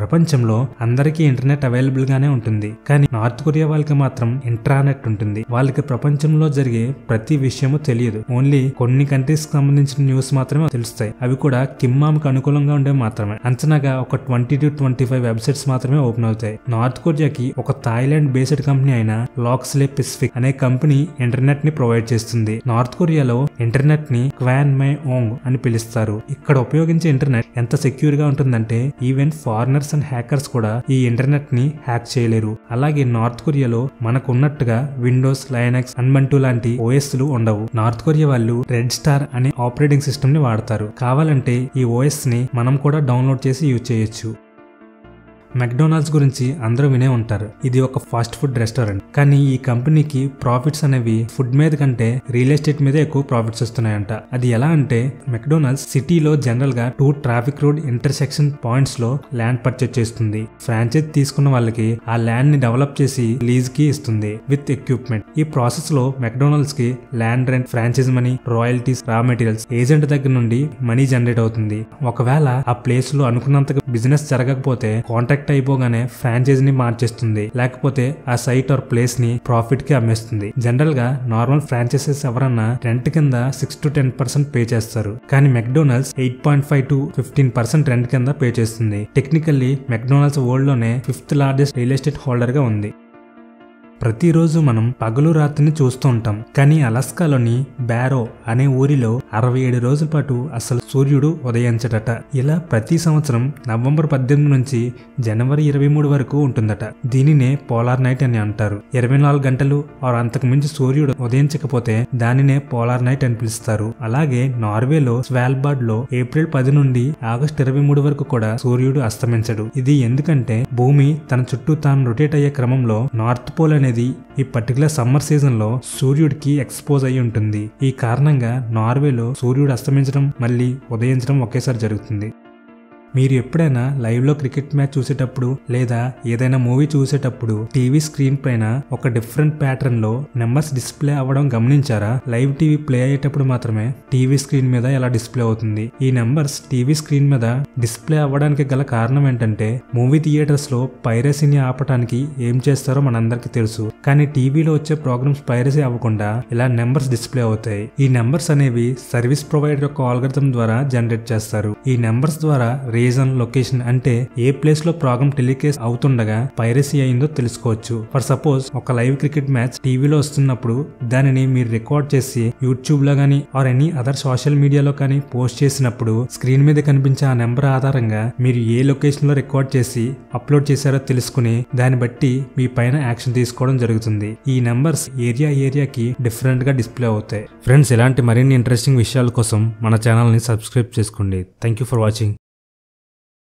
ప్రపంచంలో అందరికీ internet available గానే ఉంటుంది కానీ నార్త్ కొరియా వాళ్ళకి మాత్రం ఇంట్రానెట్ ఉంటుంది వాళ్ళకి ప్రపంచంలో జరిగే ప్రతి విషయము తెలియదు ఓన్లీ కొన్ని కంట్రీస్ కి సంబంధించిన న్యూస్ మాత్రమే తెలుస్తాయి అవి కూడా కిమ్మామ్కి అనుకూలంగా ఉండే మాత్రమే అంచనాగా ఒక twenty two twenty five websites మాత్రమే ఓపెన్ అవుతాయి నార్త్ కొరియాకి ఒక థాయిలాండ్ బేస్డ్ కంపెనీ అయిన లాక్స్లే పెసిఫిక్ అనే కంపెనీ ఇంటర్నెట్ ని ప్రొవైడ్ చేస్తుంది నార్త్ కొరియాలో ఇంటర్నెట్ ని క్వాన్ మై ఓంగ్ అని పిలుస్తారు ఇక్కడ ఉపయోగించే ఇంటర్నెట్ ఎంత సెక్యూర్ గా ఉంటుందంటే ఈవెన్ ఫారినర్స్ అండ్ హ్యాకర్స్ కూడా ఈ ఇంటర్నెట్ ని హ్యాక్ చేయలేరు అలాగే నార్త్ కొరియాలో మనకు ఉన్నట్టుగా విండోస్ లైనక్స్ అన్బంటూ లాంటి ఓఎస్ లు ఉండవు నార్త్ కొరియా వాళ్ళు రెడ్ స్టార్ అనే ఆపరేటింగ్ సిస్టమ్ ని వాడతారు కావాలంటే ఈ ఓఎస్ ని మనం కూడా డౌన్లోడ్ చేసి యూజ్ చేయొచ్చు మెక్డొనాల్డ్స్ గురించి అందరూ వినే ఉంటారు ఇది ఒక ఫాస్ట్ ఫుడ్ రెస్టారెంట్ కానీ ఈ కంపెనీకి ప్రాఫిట్స్ అనేవి ఫుడ్ మీద కంటే రియల్ ఎస్టేట్ మీద ఎక్కువ ప్రాఫిట్స్ వస్తున్నాయంట అది ఎలా అంటే మెక్డొనాల్డ్స్ సిటీలో జనరల్ గా two traffic road intersection points లో ల్యాండ్ పర్చేజ్ చేస్తుంది ఫ్రాంచైజ్ తీసుకున్న వాళ్ళకి ఆ ల్యాండ్ ని డెవలప్ చేసి లీజ్ కి ఇస్తుంది విత్ ఎక్విప్మెంట్ ఈ ప్రాసెస్ లో మెక్డొనాల్డ్స్ కి land rent franchise money royalties raw materials agent దగ్గర నుండి మనీ జనరేట్ అవుతుంది ఒకవేళ ఆ ప్లేస్ లో అనుకున్నంతగా బిజినెస్ జరగకపోతే కాంట్రాక్ట్ అయిపోగానే ఫ్రాంచైజ్ ని మార్చేస్తుంది లేకపోతే ఆ సైట్ ఆర్ ప్లేస్ ని ప్రాఫిట్ కి అమ్మేస్తుంది జనరల్ గా నార్మల్ ఫ్రాంచైజెస్ ఎవరన్నా రెంట్ కింద six to ten percent pay చేస్తారు కానీ McDonald's eight point five to fifteen percent rent కింద పే చేస్తుంది టెక్నికల్లీ మెక్డొనాల్డ్స్ వరల్డ్ లోనే fifth largest real estate holder గా ఉంది ప్రతిరోజు మనం పగలు రాత్రిని చూస్తూ ఉంటాం కానీ అలాస్కాలోని బ్యారో అనే ఊరిలో అరవై ఏడు రోజుల పాటు అసలు సూర్యుడు ఉదయించడట ఇలా ప్రతి సంవత్సరం నవంబర్ పద్దెనిమిది నుంచి జనవరి ఇరవై మూడు వరకు ఉంటుందట దీనినే పోలార్ నైట్ అని అంటారు ఇరవై నాలుగు గంటలు ఆరు అంతకు మించి సూర్యుడు ఉదయించకపోతే దానినే పోలార్ నైట్ అని పిలుస్తారు అలాగే నార్వేలో స్వాల్బార్డ్ లో ఏప్రిల్ పది నుండి ఆగస్టు ఇరవై మూడు వరకు కూడా సూర్యుడు అస్తమించడు ఇది ఎందుకంటే భూమి తన చుట్టూ తాను రొటేట్ అయ్యే క్రమంలో నార్త్ పోల్ అనేది ఈ పర్టికులర్ సమ్మర్ సీజన్ లో సూర్యుడికి ఎక్స్పోజ్ అయి ఉంటుంది ఈ కారణంగా నార్వేలో సూర్యుడు అస్తమించడం మళ్ళీ ఉదయించడం ఒకేసారి జరుగుతుంది మీరు ఎప్పుడైనా లైవ్లో క్రికెట్ మ్యాచ్ చూసేటప్పుడు లేదా ఏదైనా మూవీ చూసేటప్పుడు టీవీ స్క్రీన్ పైన ఒక డిఫరెంట్ ప్యాటర్న్ లో నెంబర్స్ డిస్ప్లే అవ్వడం గమనించారా లైవ్ టీవీ ప్లే అయ్యేటప్పుడు మాత్రమే టీవీ స్క్రీన్ మీద ఎలా డిస్ప్లే అవుతుంది ఈ నెంబర్స్ టీవీ స్క్రీన్ మీద డిస్ప్లే అవ్వడానికి గల కారణం ఏంటంటే మూవీ థియేటర్స్ లో పైరసీని ఆపడానికి ఏం చేస్తారో మనందరికీ తెలుసు కానీ టీవీలో వచ్చే ప్రోగ్రామ్స్ పైరసీ అవ్వకుండా ఇలా నెంబర్స్ డిస్ప్లే అవుతాయి ఈ నెంబర్స్ అనేవి సర్వీస్ ప్రొవైడర్ యొక్క ఆల్గర్థం ద్వారా జనరేట్ చేస్తారు ఈ నెంబర్స్ ద్వారా రీజన్ లొకేషన్ అంటే ఏ ప్లేస్ లో ప్రోగ్రామ్ టెలికేస్ అవుతుండగా పైరసీ అయిందో తెలుసుకోవచ్చు ఫర్ సపోజ్ ఒక లైవ్ క్రికెట్ మ్యాచ్ టీవీలో వస్తున్నప్పుడు దానిని మీరు రికార్డ్ చేసి యూట్యూబ్ లో కానీ ఆర్ ఎనీ అదర్ సోషల్ మీడియాలో కానీ పోస్ట్ చేసినప్పుడు స్క్రీన్ మీద కనిపించే ఆ నెంబర్ ఆధారంగా మీరు ఏ లొకేషన్ లో రికార్డ్ చేసి అప్లోడ్ చేశారో తెలుసుకుని దాన్ని బట్టి మీ పైన యాక్షన్ తీసుకోవడం జరుగుతుంది ఈ నెంబర్స్ ఏరియా ఏరియాకి డిఫరెంట్ గా డిస్ప్లే అవుతాయి ఫ్రెండ్స్ ఇలాంటి మరిన్ని ఇంట్రెస్టింగ్ విషయాల కోసం మన ఛానల్ ని సబ్స్క్రైబ్ చేసుకోండి థ్యాంక్ యూ ఫర్ వాచింగ్